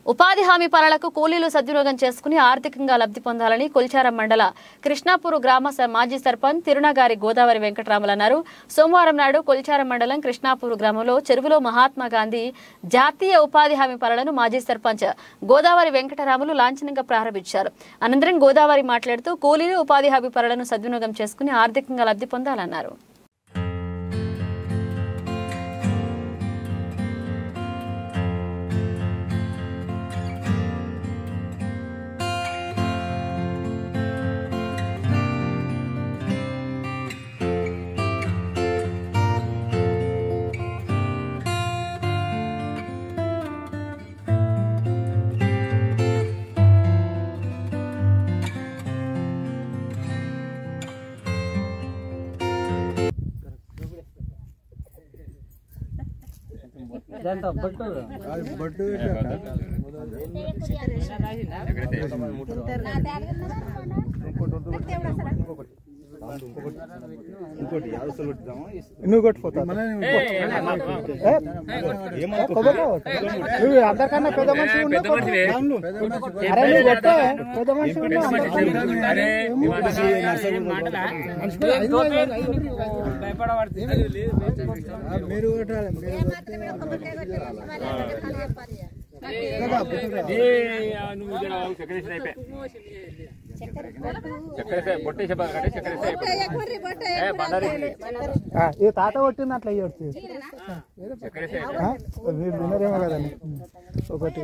ఉపాధి హామీ పనులకు కూలీలు సద్వినియోగం చేసుకుని ఆర్థికంగా లబ్ధి పొందాలని కొల్చారం మండల కృష్ణాపూర్ గ్రామ స- మాజీ సర్పంచ్ తిరునగారి గోదావరి వెంకటరాములు అన్నారు సోమవారం నాడు కొల్చారం మండలం కృష్ణాపూర్ గ్రామంలో చెరువులో మహాత్మా గాంధీ జాతీయ ఉపాధి హామీ పనులను మాజీ సర్పంచ్ గోదావరి వెంకటరాములు లాంఛనంగా ప్రారంభించారు అనంతరం గోదావరి మాట్లాడుతూ కూలీలు ఉపాధి హామీ పనులను సద్వినియోగం చేసుకుని ఆర్థికంగా లబ్ధి పొందాలన్నారు నువ్వు కొట్టిపోతావు నువ్వు అందరికన్నా పెద్ద మనిషి ఉన్నావు. అరే నువ్వు కొట్టే పెద్ద మనిషి ఉన్నావు. మీరు కొట్టాలి మీరు ఆ, ఈ తాత కొట్టింది అట్లా ఇవ్వచ్చు మీరు వినరేమో కదండి ఒకటి